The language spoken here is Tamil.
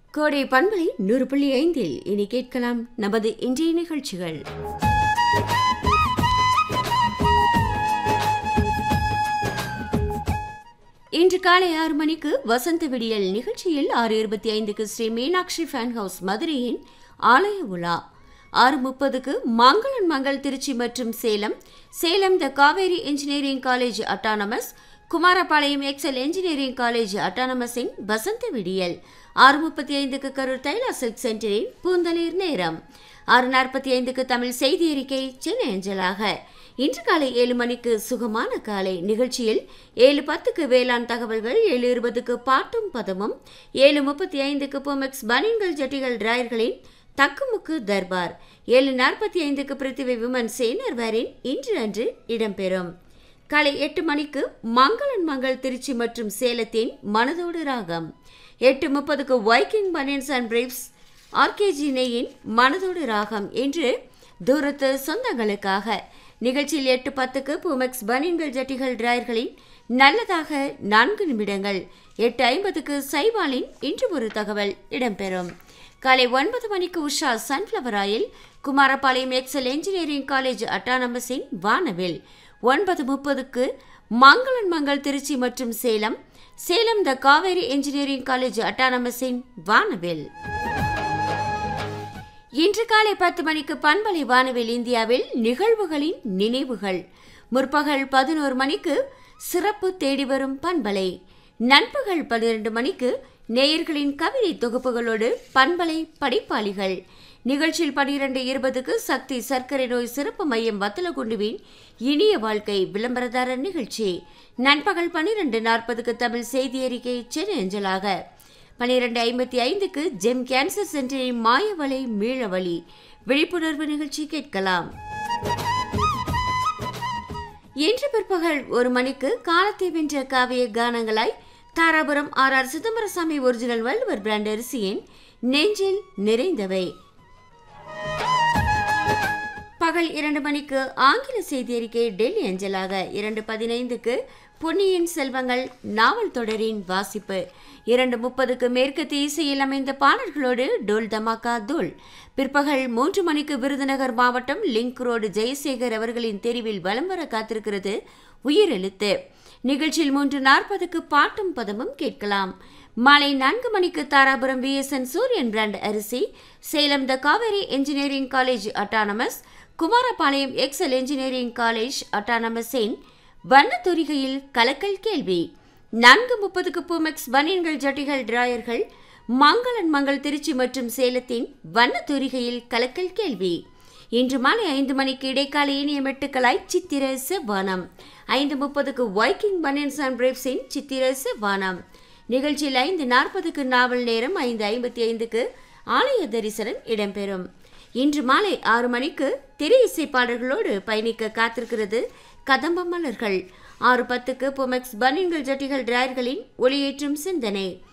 கோடை பண்பலை நூறு புள்ளி ஐந்தில் இனி கேட்கலாம் நமது இன்றைய நிகழ்ச்சிகள் இன்று காலை ஆறு மணிக்கு வசந்த விடியல் நிகழ்ச்சியில் ஆறு இருபத்தி ஐந்துக்கு ஸ்ரீ மீனாட்சி ஃபேன் ஹவுஸ் மதுரையின் ஆலய உலா ஆறு முப்பதுக்கு மங்களன் மங்கள் திருச்சி மற்றும் Salem Salem the Kaveri engineering college autonomous Kumarapalayam Excel engineering college அட்டானமஸின் வசந்த விடியல் ஆறு முப்பத்தி ஐந்துக்கு கரூர் தைலா சில்க் சென்டரின் பூந்தளிர் நேரம் ஆறு நாற்பத்தி ஐந்துக்கு தமிழ் செய்தி அறிக்கை சென்னை அஞ்சலாக இன்று காலை ஏழு மணிக்கு சுகமான காலை நிகழ்ச்சியில் ஏழு பத்துக்கு வேளாண் தகவல்கள் ஏழு இருபதுக்கு பாட்டும் பதமும் ஏழு முப்பத்தி ஐந்துக்கு பொமெக்ஸ் பனியன்கள் ஜட்டிகள் டிராயர்களின் தக்குமுக்கு தர்பார் ஏழு நாற்பத்தி ஐந்துக்கு பிருத்திவி விமன் சேனர்வாரின் இன்று அன்று இடம்பெறும் காலை எட்டு மணிக்கு மங்களன் மங்கள் திருச்சி மற்றும் சேலத்தின் மனதோடு ராகம் எட்டு முப்பதுக்கு Viking banians and briefs RKG நெய்யின் மனதோடு ராகம் என்று தூரத்து சொந்தங்களுக்காக நிகழ்ச்சியில் எட்டு பத்துக்கு பூமெக்ஸ் பனியன்கள் ஜட்டிகள் டிராயர்களின் நல்லதாக நான்கு நிமிடங்கள் எட்டு ஐம்பதுக்கு சைவாலின் இன்று ஒரு தகவல் இடம்பெறும் காலை ஒன்பது மணிக்கு Usha sunflower oil Kumarapalayam Excel engineering college அட்டானமஸின் வானவில் ஒன்பது முப்பதுக்கு மங்களன் மங்கள் திருச்சி மற்றும் Salem Salem the Kaveri engineering college அட்டானமஸின் வானவில் இன்று காலை பத்து மணிக்கு பண்பலை வானவில் இந்தியாவில் நிகழ்வுகளின் நினைவுகள் முற்பகல் பதினோரு மணிக்கு சிறப்பு தேடி வரும் பண்பலை நண்பகல் பன்னிரண்டு மணிக்கு நேயர்களின் கவிதை தொகுப்புகளோடு பண்பலை படைப்பாளிகள் நிகழ்ச்சியில் பனிரெண்டு இருபதுக்கு சக்தி சர்க்கரை நோய் சிறப்பு மையம் வத்தலகுண்டுவின் இனிய வாழ்க்கை விளம்பரதாரர் நிகழ்ச்சி நண்பகல் பன்னிரெண்டு நாற்பதுக்கு தமிழ் செய்தி அறிக்கை சென்னை அஞ்சலாக பனிரெண்டு ஐம்பத்தி ஐந்துக்கு ஜெம் கேன்சர் சென்டரின் மாயவலை மீளவழி விழிப்புணர்வு நிகழ்ச்சி கேட்கலாம் இன்று பிற்பகல் ஒரு மணிக்கு காலத்தை வென்ற காவிய கானங்களாய் Dharapuram R R Chidambarasamy original Valluvar brand அரிசியின் நெஞ்சில் நிறைந்தவை பகல் இரண்டு மணிக்கு ஆங்கில செய்தி அறிக்கை டெல்லி அஞ்சலாக இரண்டு பதினைந்துக்கு பொன்னியின் செல்வங்கள் நாவல் தொடரின் வாசிப்பு இரண்டு முப்பதுக்கு மேற்கத்திய இசையில் அமைந்த பாடல்களோடு டோல் தமாக்கா தோல் பிற்பகல் மூன்று மணிக்கு விருதுநகர் மாவட்டம் லிங்க் ரோடு ஜெயசேகர் அவர்களின் தெரிவில் வலம் வர காத்திருக்கிறது உயிரெழுத்து நிகழ்ச்சியில் மூன்று நாற்பதுக்கு பாட்டும் பதமும் கேட்கலாம் மாலை நான்கு மணிக்கு தாராபுரம் விஎஸ்என் சூரியன் பிராண்ட் அரிசி Salem the Kaveri engineering college autonomous Kumarapalayam Excel engineering college அட்டானமஸின் வண்ணத்தொரிகையில் கலக்கல் கேள்வி நான்கு முப்பதுக்கு பூமெக்ஸ் பனியன்கள் ஜட்டிகள் டிராயர்கள் மங்களன் மங்கள் திருச்சி மற்றும் சேலத்தின் வண்ணத்தொரிகையில் கலக்கல் கேள்வி இன்று மாலை ஐந்து மணிக்கு இடைக்கால இனிய மெட்டுக்களாய் சித்திர செவ்வானம் ஐந்து முப்பதுக்கு வைக்கிங் பனியன்ஸ் அண்ட் பிரேப்ஸின் சித்திர செவ்வானம் நிகழ்ச்சியில் ஐந்து நாற்பதுக்கு நாவல் நேரம் ஐந்து ஐம்பத்தி ஐந்துக்கு ஆலய தரிசனம் இடம்பெறும் இன்று மாலை ஆறு மணிக்கு திரை இசை பாடல்களோடு பயணிக்க காத்திருக்கிறது கதம்ப மலர்கள் ஆறு பத்துக்கு பொமெக்ஸ் பனியன்கள் ஜட்டிகள் டிராயர்களின் ஒளியேற்றும் சிந்தனை